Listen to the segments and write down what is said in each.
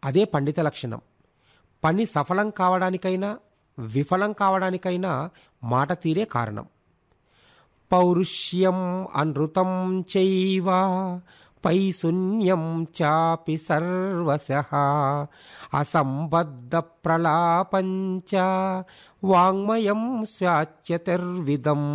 అదే పండిత లక్షణం పని సఫలం కావడానికైనా విఫలం కావడానికైనా మాట తీరే కారణం పౌరుష్యం అనృతం చైవ పైశూన్యం చాపి సర్వశ అసంబద్ధ ప్రలాపంచ వాంగ్మయం స్వాచ్యతిర్విదం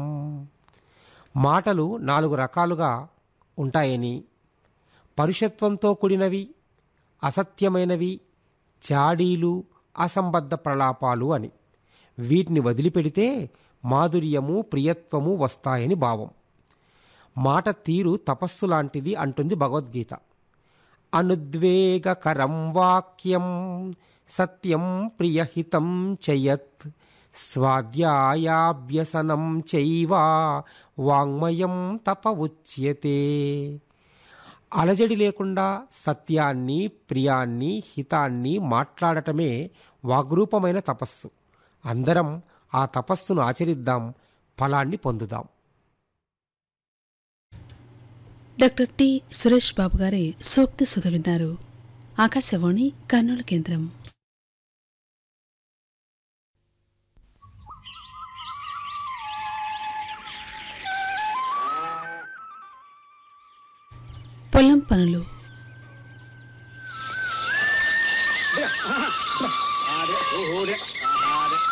మాటలు నాలుగు రకాలుగా ఉంటాయని పరుషత్వంతో కూడినవి అసత్యమైనవి చాడీలు అసంబద్ధ ప్రలాపాలు అని వీటిని వదిలిపెడితే మాధుర్యము ప్రియత్వము వస్తాయని భావం మాట తీరు తపస్సు లాంటిది అంటుంది భగవద్గీత అనుద్వేగకరం వాక్యం సత్యం ప్రియహితం చయత్ స్వాధ్యాయాభ్యసనం చైవ వాంగ్మయం తప ఉచ్యతే అలజడి లేకుండా సత్యాన్ని ప్రియాన్ని హితాన్ని మాట్లాడటమే వాగ్రూపమైన తపస్సు అందరం ఆ తపస్సును ఆచరిద్దాం ఫలాన్ని పొందుదాం డాక్టర్ టి సురేష్ బాబు గారి సూక్తి సుధ విన్నారు ఆకాశవాణి కర్నూలు కేంద్రం పొలం పనులు Ah, det, oh, det.